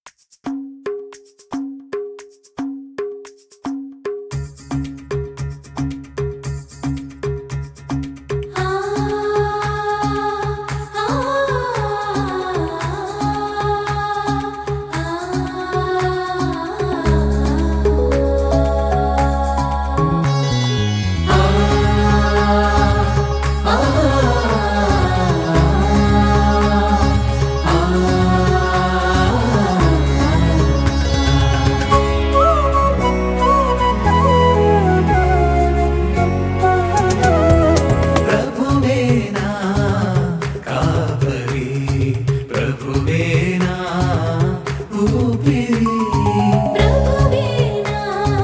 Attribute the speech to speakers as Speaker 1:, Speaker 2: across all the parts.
Speaker 1: ప్రభువేనా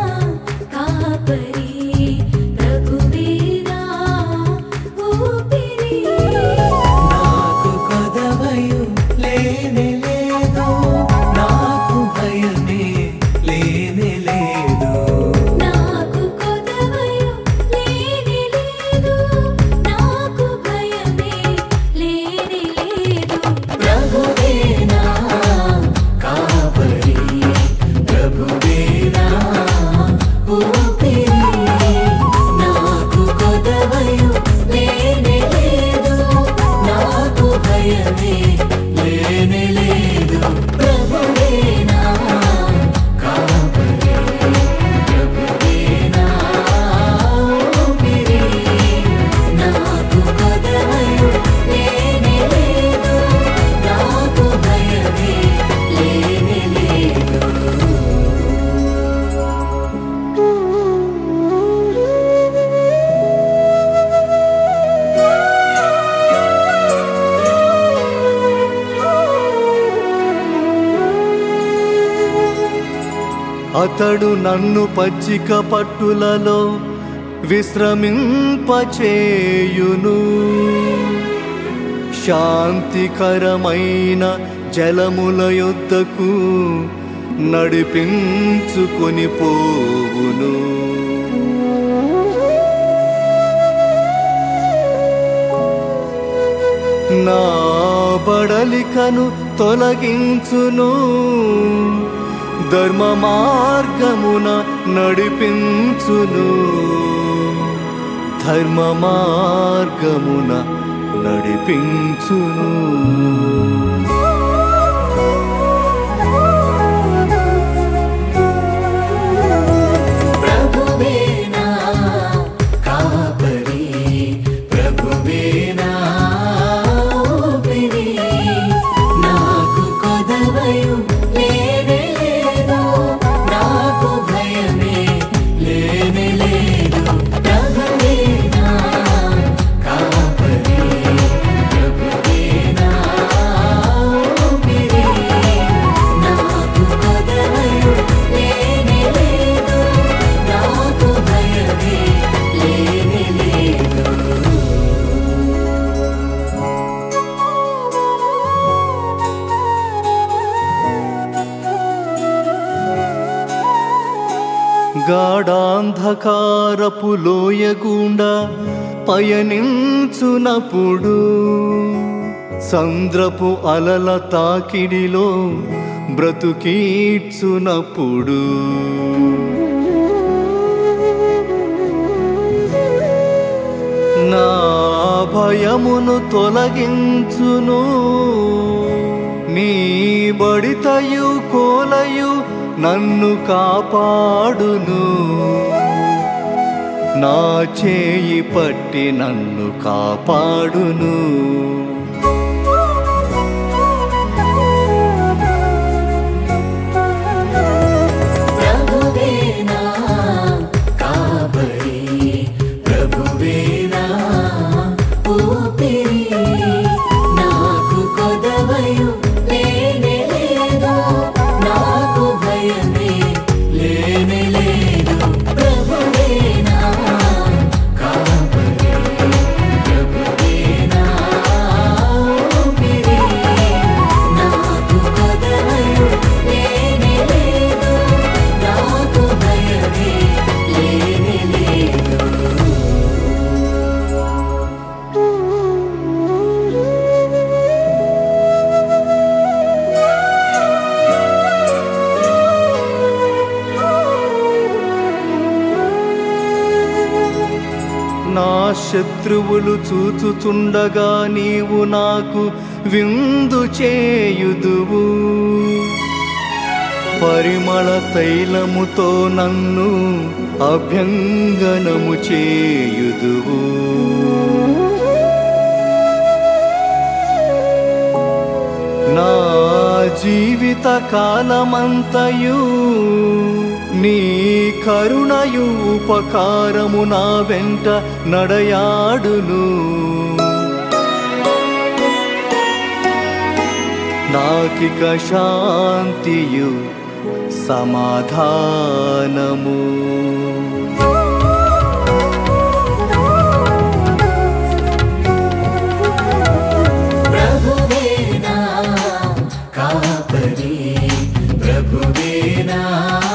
Speaker 1: కాపరి ప్రభువేనా ఊపిరి
Speaker 2: నాకు కదవయు లేనే లేదు నాకు భయమే లేనే లేదు
Speaker 1: నాకు కొదవయు లేని లేదు నాకు భయమే లేని లేదు
Speaker 2: ప్రభువేనా కాపరి ప్రభువేనా ఊపిరి నాకు కదవయు లేనే లేదు నాకు భయమే లేనే లేదు ప్రభువేనా కాపరి ప్రభువేనా ఊపిరి నాకు కదవయు లేనే లేదు నాకు భయమే లేనే లేదు
Speaker 3: అతడు నన్ను పచ్చిక పట్టులలో విశ్రమింపచేయును శాంతికరమైన జలముల యొద్దకు నడిపించుకొని పోవును నా బడలికను తొలగించును ధర్మ మార్గమున నడిపించును ధర్మ మార్గమున నడిపించును
Speaker 2: ప్రభువేనా కాపరి ప్రభువేనా ఊపిరి నాకు కొదవయు లేనే లేదు నాకు భయమే లేనే లేదు ప్రభువేనా కాపరి ప్రభువేనా ఊపిరి నాకు కొదవయు లేనే లేదు నాకు భయమే లేనే లేదు
Speaker 3: గాఢాంధకారపు లోయగుండా పయనించునప్పుడు సంద్రపు అలల తాకిడిలో బ్రతుకీడ్చునప్పుడు నా భయమును తొలగించును నీ బడితయు కోలయు నన్ను కాపాడును నా చేయి పట్టి నన్ను కాపాడును
Speaker 2: ప్రభువేనా కాపరి ప్రభువేనా ఊపిరి నాకు కొదవయు లేనే లేదు నాకు భయమే లేనే లేదు ప్రభువేనా కాపరి ప్రభువేనా
Speaker 3: శత్రువులు చూచుచుండగా నీవు నాకు విందు చేయుదువు పరిమళ తైలముతో నన్ను అభ్యంగనము చేయుదువు నా జీవిత కాలమంతయు నీ కరుణయు ఉపకారము నా వెంట నడయాడును నాకిక శాంతియు సమాధానము
Speaker 2: ప్రభువేనా కాపరి ప్రభువేనా